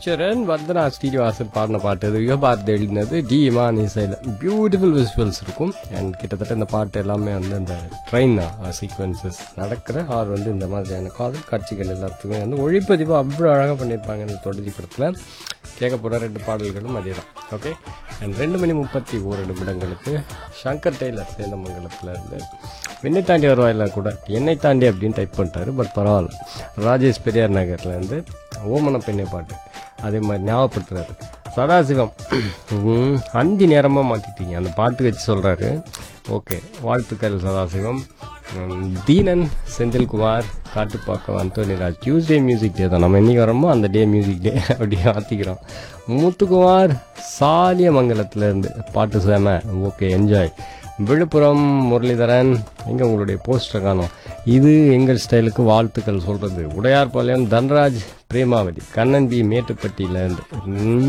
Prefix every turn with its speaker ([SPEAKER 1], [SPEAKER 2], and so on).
[SPEAKER 1] ஹரிச்சரன் வந்தனா ஸ்ரீனிவாசன் பாடின பாட்டு இது யுகபாரதி எழுதினது டி இமான் இசையில் பியூட்டிஃபுல் விஷுவல்ஸ் இருக்கும் அண்ட் கிட்டத்தட்ட இந்த பாட்டு எல்லாமே வந்து இந்த ட்ரெயின் சீக்வன்சஸ் நடக்கிற ஆர் வந்து இந்த மாதிரியான காதல் காட்சிகள் எல்லாத்துக்குமே வந்து ஒளிப்பதிவு அவ்வளோ அழகாக பண்ணியிருப்பாங்க இந்த தொடர்ச்சி படத்தில் கேட்க போகிற ரெண்டு பாடல்களும் அதே தான் ஓகே அண்ட் ரெண்டு மணி முப்பத்தி ஓரு நிமிடங்களுக்கு சங்கர் டெய்லர் சேந்தமங்கலத்தில் இருந்து என்னை தாண்டி வருவாயில்ல கூட என்னை தாண்டி அப்படின்னு டைப் பண்ணிட்டாரு பட் பரவாயில்ல ராஜேஷ் பெரியார் நகர்லேருந்து ஓமன பெண்ணை பாட்டு அதே மாதிரி ஞாபகப்படுத்துறாரு சதாசிவம் ம், அந்தி நேரமாக மாற்றிட்டீங்க அந்த பாட்டு வச்சு சொல்கிறாரு ஓகே வாழ்த்துக்கள் சதாசிவம் ம், Dheenan Senthilkumar Kattupakkam Anthonyraj Tuesday music day தான் நம்ம என்னைக்கு வரோமோ அந்த டே மியூசிக் டே அப்படியே மாற்றிக்கிறோம் முத்துக்குமார் சாலியமங்கலத்துலேருந்து பாட்டு same okay enjoy Villupuram Muralitharan எங்கே உங்களுடைய போஸ்டர் காணோம் இது எங்கள் ஸ்டைலுக்கு வாழ்த்துக்கள் சொல்கிறது உடையார்பாளையம் தன்ராஜ் பிரேமாவதி கண்ணன் பி மேட்டுப்பட்டியிலேருந்து